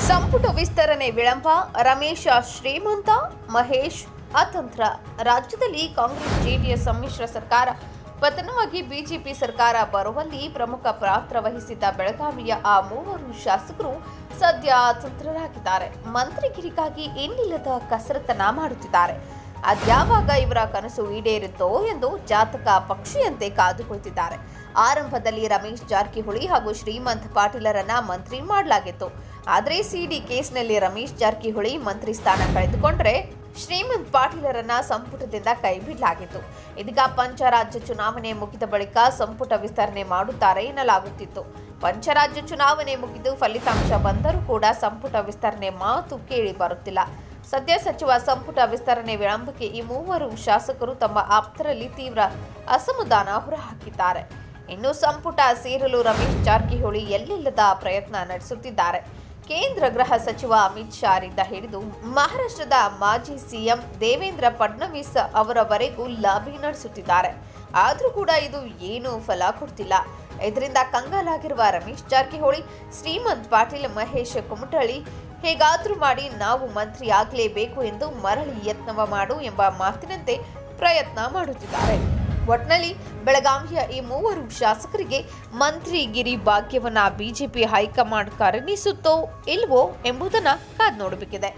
ಸಂಪುಟ ವಿಸ್ತರಣೆ ವಿಳಂಬ ರಮೇಶ ಶ್ರೀಮಂತ ಮಹೇಶ್ ಅತಂತ್ರ ರಾಜ್ಯದಲ್ಲಿ ಕಾಂಗ್ರೆಸ್ ಜೆಡಿಎಸ್ ಸಮ್ಮಿಶ್ರ ಸರ್ಕಾರ ಪತನವಾಗಿ ಬಿಜೆಪಿ ಸರ್ಕಾರ ಬರುವಲ್ಲಿ ಪ್ರಮುಖ ಪಾತ್ರ ವಹಿಸಿದ್ದ ಬೆಳಗಾವಿಯ ಆ ಮೂವರು ಶಾಸಕರು ಸದ್ಯ ಅತಂತ್ರರಾಗಿದ್ದಾರೆ ಮಂತ್ರಿಗಿರಿಗಾಗಿ ಇನ್ನಿಲ್ಲದ ಕಸರತ್ತನ್ನ ಮಾಡುತ್ತಿದ್ದಾರೆ ಅದ್ಯಾವಾಗ ಇವರ ಕನಸು ಈಡೇರುತ್ತೋ ಎಂದು ಜಾತಕ ಪಕ್ಷಿಯಂತೆ ಕಾದು ಕುಳಿತಿದ್ದಾರೆ ಆರಂಭದಲ್ಲಿ ರಮೇಶ್ ಜಾರಕಿಹೊಳಿ ಹಾಗೂ ಶ್ರೀಮಂತ್ ಪಾಟೀಲರನ್ನ ಮಂತ್ರಿ ಮಾಡಲಾಗಿತ್ತು ಆದರೆ ಸಿಡಿ ಕೇಸ್ನಲ್ಲಿ ರಮೇಶ್ ಜಾರಕಿಹೊಳಿ ಮಂತ್ರಿ ಸ್ಥಾನ ಕಳೆದುಕೊಂಡ್ರೆ ಶ್ರೀಮಂತ್ ಪಾಟೀಲರನ್ನ ಸಂಪುಟದಿಂದ ಕೈಬಿಡಲಾಗಿತ್ತು ಇದೀಗ ಪಂಚರಾಜ್ಯ ಚುನಾವಣೆ ಮುಗಿದ ಬಳಿಕ ಸಂಪುಟ ವಿಸ್ತರಣೆ ಮಾಡುತ್ತಾರೆ ಎನ್ನಲಾಗುತ್ತಿತ್ತು ಪಂಚರಾಜ್ಯ ಚುನಾವಣೆ ಮುಗಿದು ಫಲಿತಾಂಶ ಬಂದರೂ ಕೂಡ ಸಂಪುಟ ವಿಸ್ತರಣೆ ಮಾತು ಕೇಳಿ ಬರುತ್ತಿಲ್ಲ ಸದ್ಯ ಸಚಿವ ಸಂಪುಟ ವಿಸ್ತರಣೆ ವಿಳಂಬಕ್ಕೆ ಈ ಮೂವರು ಶಾಸಕರು ತಮ್ಮ ಆಪ್ತರಲ್ಲಿ ತೀವ್ರ ಅಸಮಾಧಾನ ಹೊರಹಾಕಿದ್ದಾರೆ ಇನ್ನು ಸಂಪುಟ ಸೇರಲು ರಮೇಶ್ ಜಾರಕಿಹೊಳಿ ಎಲ್ಲಿಲ್ಲದ ಪ್ರಯತ್ನ ನಡೆಸುತ್ತಿದ್ದಾರೆ ಕೇಂದ್ರ ಗೃಹ ಸಚಿವ ಅಮಿತ್ ಶಾರಿಂದ ಹಿಡಿದು ಮಹಾರಾಷ್ಟ್ರದ ಮಾಜಿ ಸಿಎಂ ದೇವೇಂದ್ರ ಫಡ್ನವೀಸ್ ಅವರವರೆಗೂ ಲಾಬಿ ನಡೆಸುತ್ತಿದ್ದಾರೆ ಆದರೂ ಕೂಡ ಇದು ಏನೂ ಫಲ ಕೊಡ್ತಿಲ್ಲ ಇದರಿಂದ ಕಂಗಾಲಾಗಿರುವ ರಮೇಶ್ ಜಾರಕಿಹೊಳಿ ಶ್ರೀಮಂತ್ ಪಾಟೀಲ್ ಮಹೇಶ್ ಕುಮಟಳ್ಳಿ ಹೇಗಾದ್ರೂ ಮಾಡಿ ನಾವು ಮಂತ್ರಿ ಆಗಲೇಬೇಕು ಎಂದು ಮರಳಿ ಯತ್ನವ ಮಾಡು ಎಂಬ ಮಾತಿನಂತೆ ಪ್ರಯತ್ನ ಮಾಡುತ್ತಿದ್ದಾರೆ ಒಟ್ನಲ್ಲಿ ಬೆಳಗಾವಿಯ ಈ ಮೂವರು ಶಾಸಕರಿಗೆ ಮಂತ್ರಿಗಿರಿ ಭಾಗ್ಯವನ್ನ ಬಿಜೆಪಿ ಹೈಕಮಾಂಡ್ ಕರುಣಿಸುತ್ತೋ ಇಲ್ವೋ ಎಂಬುದನ್ನ ಕಾದ್ ನೋಡಬೇಕಿದೆ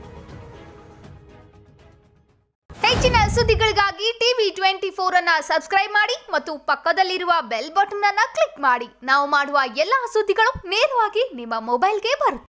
ಹೆಚ್ಚಿನ ಸುದ್ದಿಗಳಿಗಾಗಿ ಟಿವಿ ಟ್ವೆಂಟಿ ಫೋರ್ ಅನ್ನ ಸಬ್ಸ್ಕ್ರೈಬ್ ಮಾಡಿ ಮತ್ತು ಪಕ್ಕದಲ್ಲಿರುವ ಬೆಲ್ ಬಟನ್ ಅನ್ನ ಕ್ಲಿಕ್ ಮಾಡಿ ನಾವು ಮಾಡುವ ಎಲ್ಲಾ ಸುದ್ದಿಗಳು ನೇರವಾಗಿ ನಿಮ್ಮ ಮೊಬೈಲ್ಗೆ ಬರುತ್ತೆ